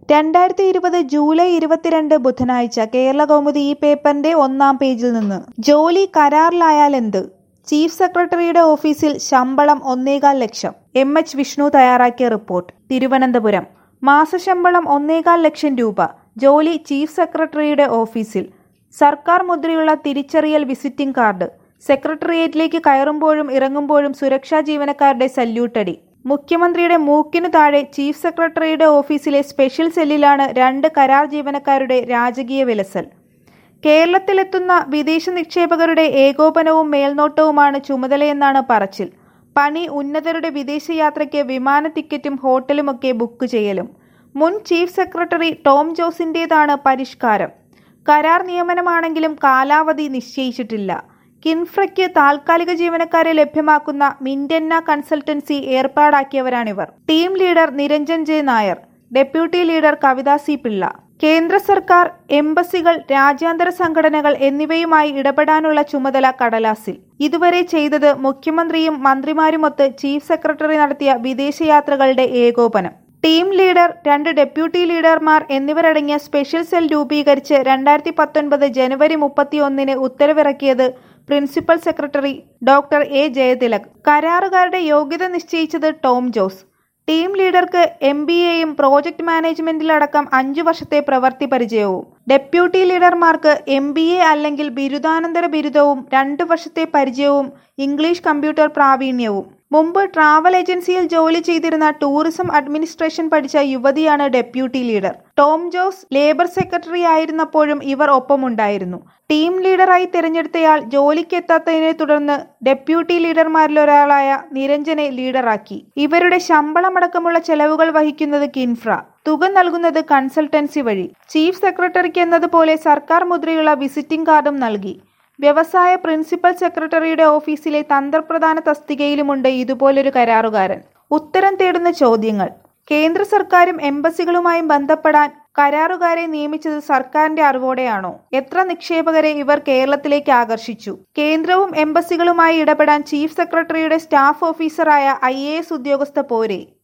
രണ്ടായിരത്തി ഇരുപത് ജൂലൈ ഇരുപത്തിരണ്ട് ബുധനാഴ്ച കേരള കൗമുദി ഈ പേപ്പറിന്റെ ഒന്നാം പേജിൽ നിന്ന് ജോലി കരാറിലായാൽ എന്ത് ചീഫ് സെക്രട്ടറിയുടെ ഓഫീസിൽ ശമ്പളം ഒന്നേകാൽ ലക്ഷം എം എച്ച് വിഷ്ണു തയ്യാറാക്കിയ റിപ്പോർട്ട് തിരുവനന്തപുരം മാസശമ്പളം ഒന്നേകാൽ ലക്ഷം രൂപ ജോലി ചീഫ് സെക്രട്ടറിയുടെ ഓഫീസിൽ സർക്കാർ മുദ്രയുള്ള തിരിച്ചറിയൽ വിസിറ്റിംഗ് കാർഡ് സെക്രട്ടേറിയറ്റിലേക്ക് കയറുമ്പോഴും ഇറങ്ങുമ്പോഴും സുരക്ഷാ ജീവനക്കാരുടെ സല്യൂട്ടടി മുഖ്യമന്ത്രിയുടെ മൂക്കിനു താഴെ ചീഫ് സെക്രട്ടറിയുടെ ഓഫീസിലെ സ്പെഷ്യൽ സെല്ലിലാണ് രണ്ട് കരാർ ജീവനക്കാരുടെ രാജകീയ വിലസൽ കേരളത്തിലെത്തുന്ന വിദേശ നിക്ഷേപകരുടെ ഏകോപനവും മേൽനോട്ടവുമാണ് ചുമതലയെന്നാണ് പറച്ചിൽ പണി ഉന്നതരുടെ വിദേശയാത്രയ്ക്ക് വിമാന ടിക്കറ്റും ഹോട്ടലുമൊക്കെ ബുക്ക് ചെയ്യലും മുൻ ചീഫ് സെക്രട്ടറി ടോം ജോസിന്റേതാണ് പരിഷ്കാരം കരാർ നിയമനമാണെങ്കിലും കാലാവധി നിശ്ചയിച്ചിട്ടില്ല കിൻഫ്രയ്ക്ക് താൽക്കാലിക ജീവനക്കാരെ ലഭ്യമാക്കുന്ന മിന്റന്ന കൺസൾട്ടൻസി ഏർപ്പാടാക്കിയവരാണിവർ team leader Niranjan J Nair deputy leader Kavitha C Pillai കേന്ദ്ര സർക്കാർ എംബസികൾ രാജ്യാന്തര സംഘടനകൾ എന്നിവയുമായി ഇടപെടാനുള്ള ചുമതല കടലാസിൽ ഇതുവരെ ചെയ്തത് മുഖ്യമന്ത്രിയും മന്ത്രിമാരുമൊത്ത് ചീഫ് സെക്രട്ടറി നടത്തിയ വിദേശയാത്രകളുടെ ഏകോപനം ടീം ലീഡർ രണ്ട് ഡെപ്യൂട്ടി ലീഡർമാർ എന്നിവരടങ്ങിയ സ്പെഷ്യൽ സെൽ രൂപീകരിച്ച് രണ്ടായിരത്തി പത്തൊൻപത് ജനുവരി മുപ്പത്തിയൊന്നിന് ഉത്തരവിറക്കിയത് principal secretary doctor A Jayathilak കരാറുകാരുടെ യോഗ്യത നിശ്ചയിച്ചത് ടോം ജോസ് ടീം ലീഡർക്ക് എം ബി എയും പ്രോജക്ട് മാനേജ്മെന്റിലടക്കം അഞ്ചു വർഷത്തെ പ്രവൃത്തി പരിചയവും ഡെപ്യൂട്ടി ലീഡർമാർക്ക് എം ബി എ അല്ലെങ്കിൽ ബിരുദാനന്തര ബിരുദവും രണ്ടു വർഷത്തെ പരിചയവും ഇംഗ്ലീഷ് കമ്പ്യൂട്ടർ പ്രാവീണ്യവും മുമ്പ് ട്രാവൽ ഏജൻസിയിൽ ജോലി ചെയ്തിരുന്ന ടൂറിസം അഡ്മിനിസ്ട്രേഷൻ പഠിച്ച യുവതിയാണ് deputy leader Tom Jose labour secretary ആയിരുന്നപ്പോഴും ഇവർ ഒപ്പമുണ്ടായിരുന്നു ടീം ലീഡറായി തിരഞ്ഞെടുത്തയാൾ ജോലിക്കെത്താത്തതിനെ തുടർന്ന് ഡെപ്യൂട്ടി ലീഡർമാരിലൊരാളായ നിരഞ്ജനെ ലീഡറാക്കി ഇവരുടെ ശമ്പളമടക്കമുള്ള ചെലവുകൾ വഹിക്കുന്നത് കിൻഫ്ര തുക നൽകുന്നത് കൺസൾട്ടൻസി വഴി ചീഫ് സെക്രട്ടറിക്ക് എന്നതുപോലെ സർക്കാർ മുദ്രയുള്ള വിസിറ്റിംഗ് കാർഡും നൽകി വ്യവസായ പ്രിൻസിപ്പൽ സെക്രട്ടറിയുടെ ഓഫീസിലെ തന്ത്രപ്രധാന തസ്തികയിലുമുണ്ട് ഇതുപോലൊരു കരാറുകാരൻ ഉത്തരം തേടുന്ന ചോദ്യങ്ങൾ കേന്ദ്ര സർക്കാരും എംബസികളുമായും ബന്ധപ്പെടാൻ കരാറുകാരെ നിയമിച്ചത് സർക്കാരിന്റെ അറിവോടെയാണോ എത്ര നിക്ഷേപകരെ ഇവർ കേരളത്തിലേക്ക് ആകർഷിച്ചു കേന്ദ്രവും എംബസികളുമായി ഇടപെടാൻ ചീഫ് സെക്രട്ടറിയുടെ സ്റ്റാഫ് ഓഫീസറായ ഐ ഉദ്യോഗസ്ഥ പോരെ